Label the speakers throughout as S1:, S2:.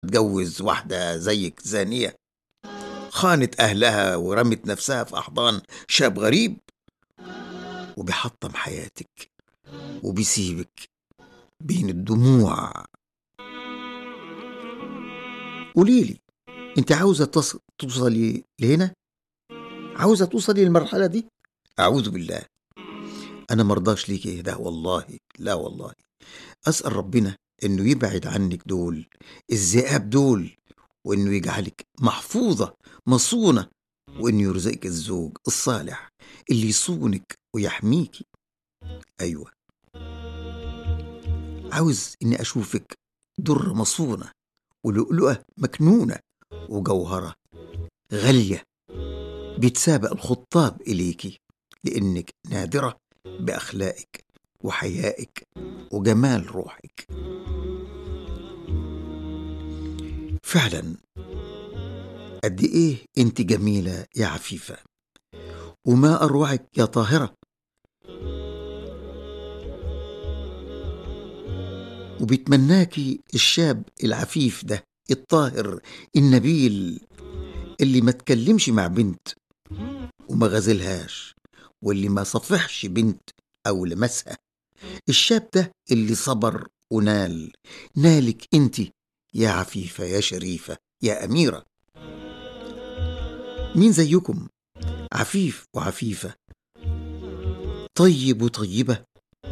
S1: تجوز واحدة زيك زانية خانت أهلها ورمت نفسها في أحضان شاب غريب وبيحطم حياتك وبيسيبك بين الدموع قوليلي انت عاوزة تص- توصلي لهنا عاوزة توصلي للمرحلة دي أعوذ بالله أنا مرضاش ليكي ده والله لا والله أسأل ربنا إنه يبعد عنك دول الذئاب دول وإنه يجعلك محفوظة مصونة وإنه يرزقك الزوج الصالح اللي يصونك ويحميكي أيوة عاوز إني أشوفك درة مصونة ولؤلؤة مكنونة وجوهرة غالية بيتسابق الخطاب إليكي لأنك نادرة بأخلاقك وحيائك وجمال روحك فعلا قد إيه أنت جميلة يا عفيفة وما أروعك يا طاهرة وبيتمناكي الشاب العفيف ده الطاهر النبيل اللي ما تكلمش مع بنت وما غزلهاش واللي ما صفحش بنت أو لمسها الشاب ده اللي صبر ونال نالك انت يا عفيفة يا شريفة يا أميرة مين زيكم عفيف وعفيفة طيب وطيبة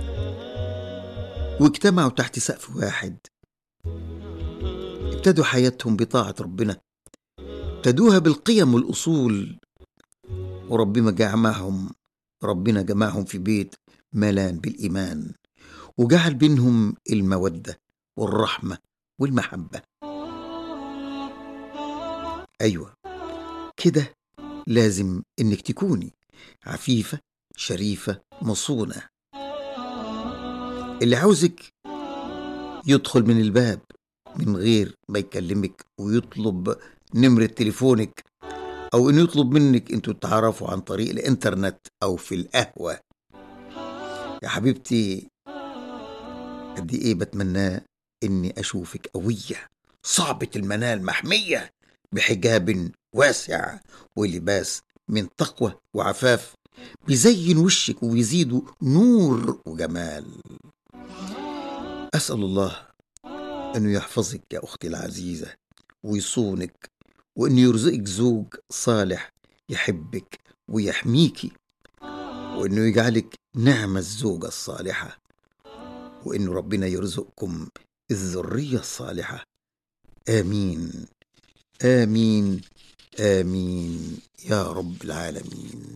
S1: واجتمعوا تحت سقف واحد ابتدوا حياتهم بطاعة ربنا ابتدوها بالقيم والأصول وربنا جمعهم ربنا جمعهم في بيت ملان بالإيمان وجعل بينهم المودة والرحمة والمحبة أيوة كده لازم إنك تكوني عفيفة شريفة مصونة اللي عاوزك يدخل من الباب من غير ما يكلمك ويطلب نمرة تليفونك أو إنه يطلب منك أنتوا تتعرفوا عن طريق الإنترنت أو في القهوة يا حبيبتي قد إيه بتمناه إني أشوفك قوية صعبة المنال محمية بحجاب واسع ولباس من تقوى وعفاف بيزين وشك ويزيده نور وجمال أسأل الله أنه يحفظك يا أختي العزيزة ويصونك وأنه يرزقك زوج صالح يحبك ويحميكي وأنه يجعلك نعمة الزوجة الصالحة وأنه ربنا يرزقكم الذرية الصالحة آمين آمين آمين يا رب العالمين